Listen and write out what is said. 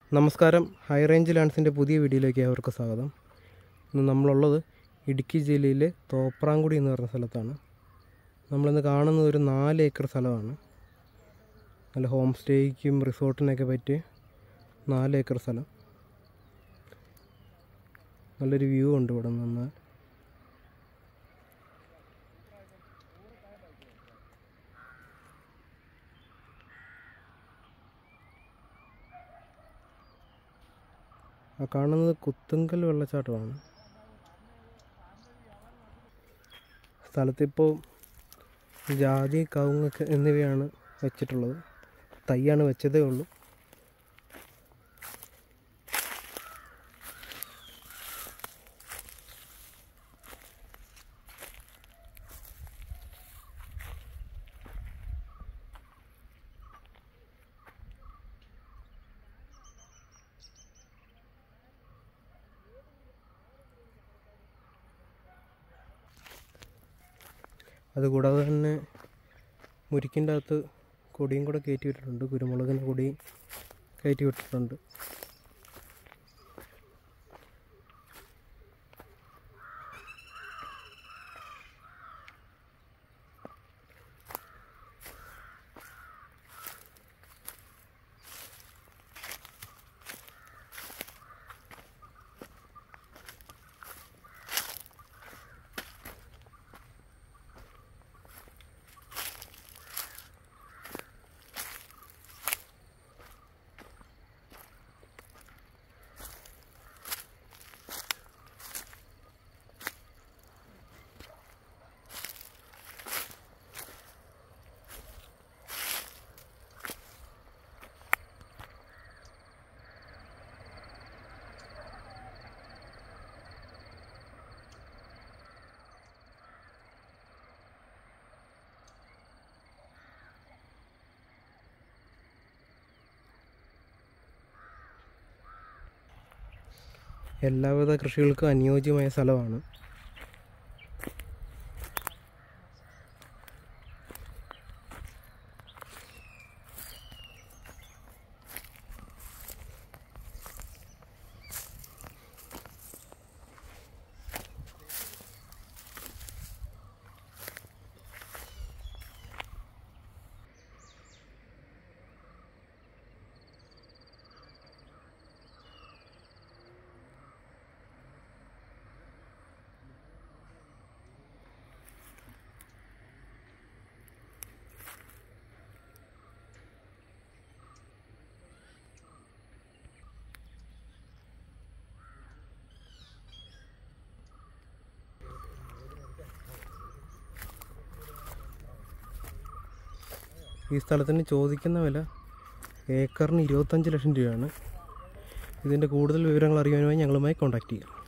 നമസ്കാരം high range ലാൻഡ്സിൻ്റെ പുതിയ വീഡിയോയിലേക്ക് അവർക്ക് സ്വാഗതം ഇന്ന് നമ്മളുള്ളത് ഇടുക്കി ജില്ലയിലെ തോപ്രാംകുടി എന്ന് പറഞ്ഞ സ്ഥലത്താണ് നമ്മളിന്ന് കാണുന്നത് ഒരു നാല് ഏക്കർ സ്ഥലമാണ് നല്ല ഹോം സ്റ്റേയ്ക്കും റിസോർട്ടിനൊക്കെ പറ്റിയ നാല് ഏക്കർ സ്ഥലം നല്ലൊരു വ്യൂ ഉണ്ട് ഇവിടെ നിന്ന് ആ കാണുന്നത് കുത്തുങ്കൽ വെള്ളച്ചാട്ടമാണ് സ്ഥലത്തിപ്പോൾ ജാതി കവുങ്ങൊക്കെ എന്നിവയാണ് വെച്ചിട്ടുള്ളത് തൈയാണ് വെച്ചതേ ഉള്ളൂ അതുകൂടാതെ തന്നെ മുരിക്കിൻ്റെ അകത്ത് കൊടിയും കൂടെ കയറ്റി വിട്ടിട്ടുണ്ട് കുരുമുളകിന് കൊടിയും കയറ്റി വിട്ടിട്ടുണ്ട് എല്ലാവിധ കൃഷികൾക്കും അനുയോജ്യമായ സ്ഥലമാണ് ഈ സ്ഥലത്തിന് ചോദിക്കുന്ന വില ഏക്കറിന് ഇരുപത്തഞ്ച് ലക്ഷം രൂപയാണ് ഇതിൻ്റെ കൂടുതൽ വിവരങ്ങൾ അറിയാനുമായി ഞങ്ങളുമായി കോൺടാക്റ്റ് ചെയ്യുക